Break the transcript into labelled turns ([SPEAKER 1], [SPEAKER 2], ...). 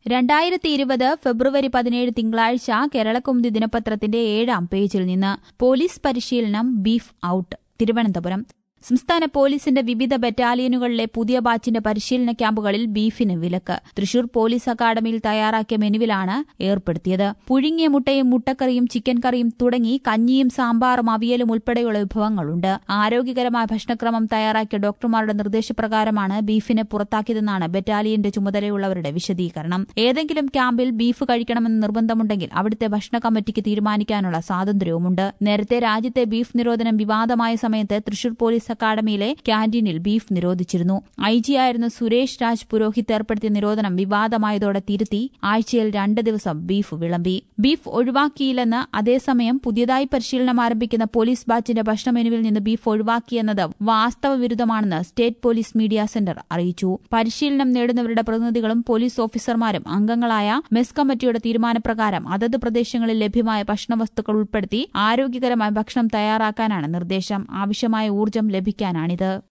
[SPEAKER 1] രണ്ടായിരത്തി ഇരുപത് ഫെബ്രുവരി പതിനേഴ് തിങ്കളാഴ്ച കേരളകൗമുദി ദിനപത്രത്തിന്റെ ഏഴാം പേജിൽ നിന്ന് പോലീസ് പരിശീലനം ബീഫ് ഔട്ട് തിരുവനന്തപുരം സംസ്ഥാന പോലീസിന്റെ വിവിധ ബറ്റാലിയനുകളിലെ പുതിയ ബാച്ചിന്റെ പരിശീലന ക്യാമ്പുകളിൽ ബീഫിന് വിലക്ക് തൃശൂർ പോലീസ് അക്കാദമിയിൽ തയ്യാറാക്കിയ മെനുവിലാണ് ഏർപ്പെടുത്തിയത് പുഴുങ്ങിയ മുട്ടയും മുട്ടക്കറിയും ചിക്കൻ കറിയും തുടങ്ങി കഞ്ഞിയും സാമ്പാറും അവിയലും ഉൾപ്പെടെയുള്ള വിഭവങ്ങളുണ്ട് ആരോഗ്യകരമായ ഭക്ഷണക്രമം തയ്യാറാക്കിയ ഡോക്ടർമാരുടെ നിർദ്ദേശപ്രകാരമാണ് ബീഫിനെ പുറത്താക്കിയതെന്നാണ് ബറ്റാലിയന്റെ ചുമതലയുള്ളവരുടെ വിശദീകരണം ഏതെങ്കിലും ക്യാമ്പിൽ ബീഫ് കഴിക്കണമെന്ന് നിർബന്ധമുണ്ടെങ്കിൽ അവിടുത്തെ ഭക്ഷണ കമ്മിറ്റിക്ക് തീരുമാനിക്കാനുള്ള സ്വാതന്ത്ര്യവുമുണ്ട് നേരത്തെ രാജ്യത്തെ ബീഫ് നിരോധനം വിവാദമായ സമയത്ത് തൃശൂർ പോലീസ് അക്കാദമിയിലെ ക്യാന്റീനിൽ ബീഫ് നിരോധിച്ചിരുന്നു ഐ ആയിരുന്ന സുരേഷ് രാജ് പുരോഹിത് ഏർപ്പെടുത്തിയ നിരോധനം വിവാദമായതോടെ തിരുത്തി ആഴ്ചയിൽ രണ്ട് ദിവസം ബീഫ് വിളമ്പി ബീഫ് ഒഴിവാക്കിയില്ലെന്ന് അതേസമയം പുതിയതായി പരിശീലനം ആരംഭിക്കുന്ന പോലീസ് ബാച്ചിന്റെ ഭക്ഷണ മെനുവിൽ നിന്ന് ബീഫ് ഒഴിവാക്കിയെന്നത് വാസ്തവ വിരുദ്ധമാണെന്ന് സ്റ്റേറ്റ് പോലീസ് മീഡിയ സെന്റർ അറിയിച്ചു പരിശീലനം നേടുന്നവരുടെ പ്രതിനിധികളും പോലീസ് ഓഫീസർമാരും അംഗങ്ങളായ മെസ് കമ്മിറ്റിയുടെ തീരുമാനപ്രകാരം അതത് പ്രദേശങ്ങളിൽ ലഭ്യമായ ഭക്ഷണവസ്തുക്കൾ ഉൾപ്പെടുത്തി ആരോഗ്യകരമായ ഭക്ഷണം തയ്യാറാക്കാനാണ് നിർദ്ദേശം ആവശ്യമായ ഊർജ്ജം ലഭിക്കാനാണിത്